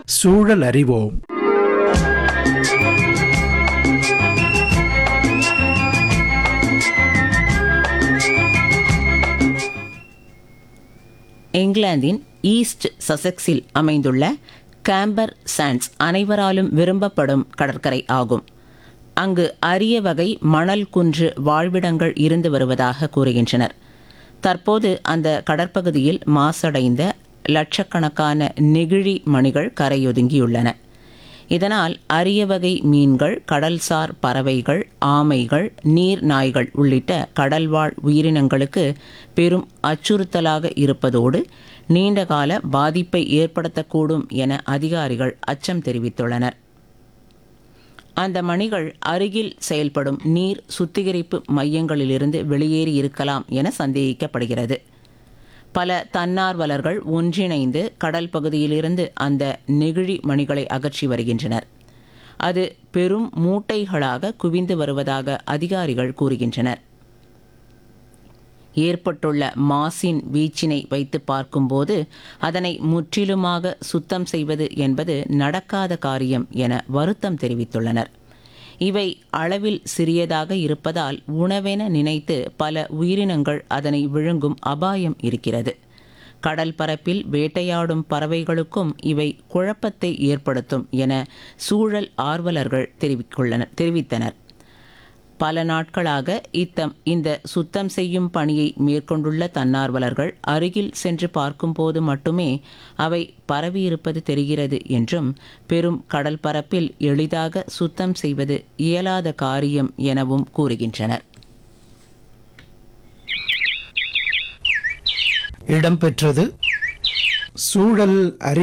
சூழல் அறிவோம் இங்கிலாந்தின் ஈஸ்ட் சசெக்ஸில் அமைந்துள்ள கேம்பர் சாண்ட்ஸ் அனைவராலும் விரும்பப்படும் கடற்கரை ஆகும் அங்கு அரிய வகை மணல் குன்று வாழ்விடங்கள் இருந்து வருவதாக கூறுகின்றனர் தற்போது அந்த கடற்பகுதியில் மாசடைந்த லட்சக்கணக்கான நெகிழி மணிகள் கரையொதுங்கியுள்ளன இதனால் அரிய வகை மீன்கள் கடல்சார் பறவைகள் ஆமைகள் நீர் நாய்கள் உள்ளிட்ட கடல்வாழ் உயிரினங்களுக்கு பெரும் அச்சுறுத்தலாக இருப்பதோடு நீண்டகால பாதிப்பை ஏற்படுத்தக்கூடும் என அதிகாரிகள் அச்சம் தெரிவித்துள்ளனர் அந்த மணிகள் அருகில் செயல்படும் நீர் சுத்திகரிப்பு மையங்களிலிருந்து வெளியேறி இருக்கலாம் என சந்தேகிக்கப்படுகிறது பல தன்னார்வலர்கள் ஒன்றிணைந்து கடல் பகுதியிலிருந்து அந்த நெகிழி மணிகளை அகற்றி வருகின்றனர் அது பெரும் மூட்டைகளாக குவிந்து வருவதாக அதிகாரிகள் கூறுகின்றனர் ஏற்பட்டுள்ள மாசின் வீச்சினை வைத்து பார்க்கும்போது அதனை முற்றிலுமாக சுத்தம் செய்வது என்பது நடக்காத காரியம் என வருத்தம் தெரிவித்துள்ளனர் இவை அளவில் சிறியதாக இருப்பதால் உணவென நினைத்து பல உயிரினங்கள் அதனை விழுங்கும் அபாயம் இருக்கிறது கடல் பரப்பில் வேட்டையாடும் பறவைகளுக்கும் இவை குழப்பத்தை ஏற்படுத்தும் என சூழல் ஆர்வலர்கள் தெரிவித்துள்ளனர் தெரிவித்தனர் பல நாட்களாக இத்தம் இந்த சுத்தம் செய்யும் பணியை மேற்கொண்டுள்ள தன்னார்வலர்கள் அருகில் சென்று பார்க்கும்போது மட்டுமே அவை பரவியிருப்பது தெரிகிறது என்றும் பெரும் கடல் பரப்பில் எளிதாக சுத்தம் செய்வது இயலாத காரியம் எனவும் கூறுகின்றனர் இடம்பெற்றது சூழல் அறி